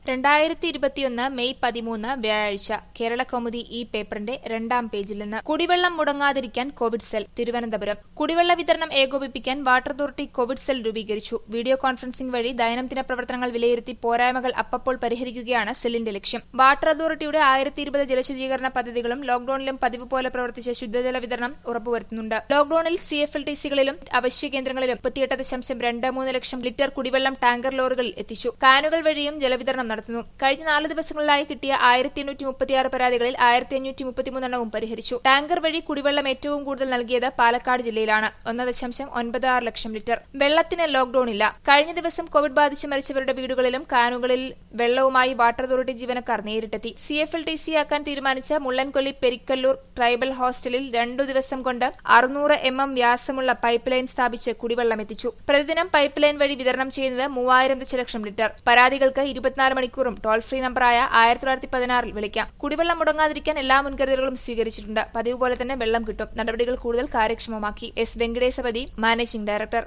രണ്ടായിരത്തി ഇരുപത്തിയൊന്ന് മെയ് പതിമൂന്ന് വ്യാഴാഴ്ച കേരള കൗമുദി ഈ പേപ്പറിന്റെ രണ്ടാം പേജിൽ നിന്ന് കുടിവെള്ളം മുടങ്ങാതിരിക്കാൻ കോവിഡ് സെൽ തിരുവനന്തപുരം കുടിവെള്ള വിതരണം ഏകോപിപ്പിക്കാൻ വാട്ടർ അതോറിറ്റി കോവിഡ് സെൽ രൂപീകരിച്ചു വീഡിയോ കോൺഫറൻസിംഗ് വഴി ദൈനംദിന പ്രവർത്തനങ്ങൾ വിലയിരുത്തി പോരായ്മകൾ അപ്പപ്പോൾ പരിഹരിക്കുകയാണ് സെല്ലിന്റെ ലക്ഷ്യം വാട്ടർ അതോറിറ്റിയുടെ ആയിരത്തി ഇരുപത് ജലശുചീകരണ പദ്ധതികളും ലോക്ഡൌണിലും പതിവ് പോലെ പ്രവർത്തിച്ച ശുദ്ധജല വിതരണം ഉറപ്പുവരുത്തുന്നുണ്ട് ലോക്ഡൌണിൽ സി എഫ് എൽ ടി സികളിലും അവശ്യ കേന്ദ്രങ്ങളിലും മുപ്പത്തിയെട്ട് ദശാംശം രണ്ട് മൂന്ന് ലക്ഷം ലിറ്റർ കുടിവെള്ളം ടാങ്കർ ലോറികളിൽ എത്തിച്ചു കാനുകൾ വഴിയും ജലവിതരണം നടത്തുന്നു കഴിഞ്ഞ നാല് ദിവസങ്ങളിലായി കിട്ടിയ ആയിരത്തി എണ്ണൂറ്റി മുപ്പത്തിയാറ് പരാതികളിൽ ആയിരത്തി അഞ്ഞൂറ്റി മുപ്പത്തിമൂന്നെണ്ണവും പരിഹരിച്ചു ടാങ്കർ വഴി കുടിവെള്ളം ഏറ്റവും കൂടുതൽ നൽകിയത് പാലക്കാട് ജില്ലയിലാണ് ഒന്ന് ദശാംശം ഒൻപത് ആറ് ലക്ഷം ലിറ്റർ വെള്ളത്തിന് ലോക്ഡൌൺ ഇല്ല കഴിഞ്ഞ ദിവസം കോവിഡ് ബാധിച്ച് മരിച്ചവരുടെ വീടുകളിലും കാനുകളിൽ വെള്ളവുമായി വാട്ടർ അതോറിറ്റി ജീവനക്കാർ നേരിട്ടെത്തി C F L T C ആക്കാൻ തീരുമാനിച്ച മുള്ളൻകൊല്ലി പെരിക്കല്ലൂർ ട്രൈബൽ ഹോസ്റ്റലിൽ രണ്ടു ദിവസം കൊണ്ട് അറുന്നൂറ് എം എം വ്യാസമുള്ള പൈപ്പ് ലൈൻ സ്ഥാപിച്ച് കുടിവെള്ളം എത്തിച്ചു പ്രതിദിനം പൈപ്പ് ലൈൻ വഴി വിതരണം ചെയ്യുന്നത് മൂവായിരം ദശലക്ഷം ലിറ്റർ പരാതികൾക്ക് ഇരുപത്തിനാല് മണിക്കൂറും ടോൾ ഫ്രീ നമ്പറായ ആയിരത്തി തൊള്ളായിരത്തി പതിനാറിൽ വിളിക്കാം കുടിവെള്ളം മുടങ്ങാതിരിക്കാൻ എല്ലാ മുൻകരുതലുകളും സ്വീകരിച്ചിട്ടുണ്ട് പതിവ് പോലെ തന്നെ വെള്ളം കിട്ടും നടപടികൾ കൂടുതൽ കാര്യക്ഷമമാക്കി എസ് വെങ്കടേശപതി മാനേജിംഗ് ഡയറക്ടർ